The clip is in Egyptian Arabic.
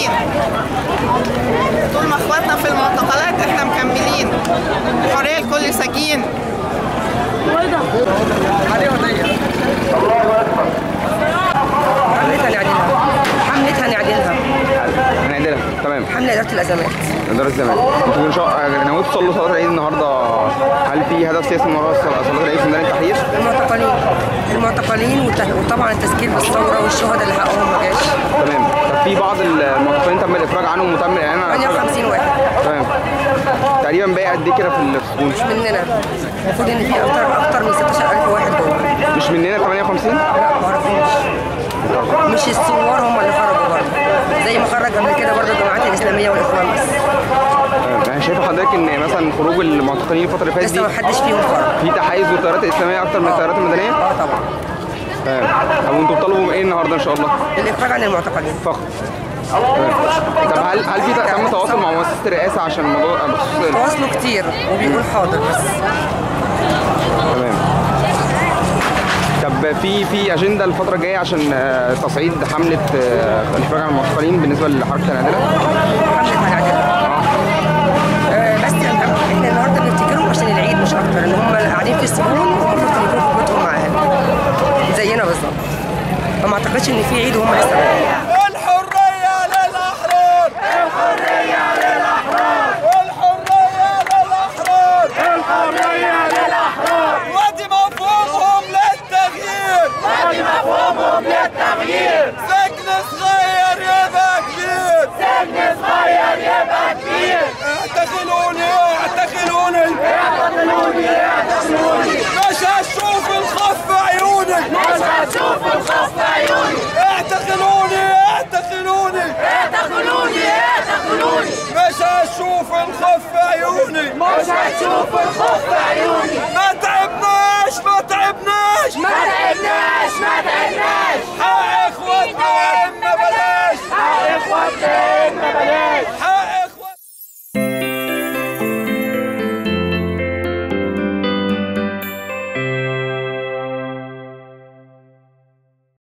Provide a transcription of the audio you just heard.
مكملين طول ما اخواتنا في المعتقلات احنا مكملين حرية لكل سجين حملتها نعدلها حملتها نعدلها هنعدلها تمام حملة إدارة الأزمات اداره الزمان انتوا ان شاء الله ناويين تصلوا صلاه العيد النهارده هل في هدف سياسي النهارده صلاه العيد في ميدان التحرير؟ المعتقلين المعتقلين والت- وطبعا التذكير بالثورة والشهداء اللي حقهم ما جاش تمام طب في بعض المعتقلين تم الافراج عنهم وتم الاعلان عن 58 واحد تمام تقريبا باقي قد ايه كده في السجون؟ مش مننا المفروض ان في اكتر اكتر من 16000 واحد جوه مش مننا 58 لا ما اعرفوش مش الثوار هم اللي خرجوا برضه زي ما خرج قبل كده برضه الجماعات الاسلاميه والاخوان بس تمام انا شايف حضرتك ان مثلا خروج المعتقلين الفتره اللي فاتت لسه دي ما حدش فيهم خرج في تحيز للتيارات الاسلاميه اكتر من التيارات المدنيه؟ اه طبعا تمام طب وانتوا بتطالبوا ايه النهارده ان شاء الله؟ الافراج عن المعتقلين فقط تمام طب هل هل في تم تواصل مع مؤسسه الرئاسه عشان الموضوع بخصوص تواصلوا كتير وبيقول حاضر بس تمام طب في في اجنده الفتره الجايه عشان آه، تصعيد حمله آه، الافراج عن المعتقلين بالنسبه لحركه النادله حملة هنعدلها آه، بس احنا إحنا النهارده بنفتكرهم عشان العيد مش اكتر ان هم قاعدين في السجون والمفروض يكونوا في بيوتهم مع اهلهم زينا بالظبط فما اعتقدش ان في عيد وهم لسه موجودين. الحرية للأحرار الحرية للأحرار الحرية للأحرار الحرية للأحرار ودي مفهومهم للتغيير ودي مفهومهم للتغيير سجن صغير يبقى كبير سجن صغير يبقى كبير اعتقلوني اعتقلوني اعتقلوني اعتقلوني مش هشوف الخف عيوني مش هشوف الخف عيوني اعتقلوني اعتقلوني اعتقلوني اعتقلوني مش هشوف الخف عيوني مش هشوف الخف عيوني ما تعبناش ما تعبناش ما تعبناش ما تعبناش حق اخواتنا ما بلاش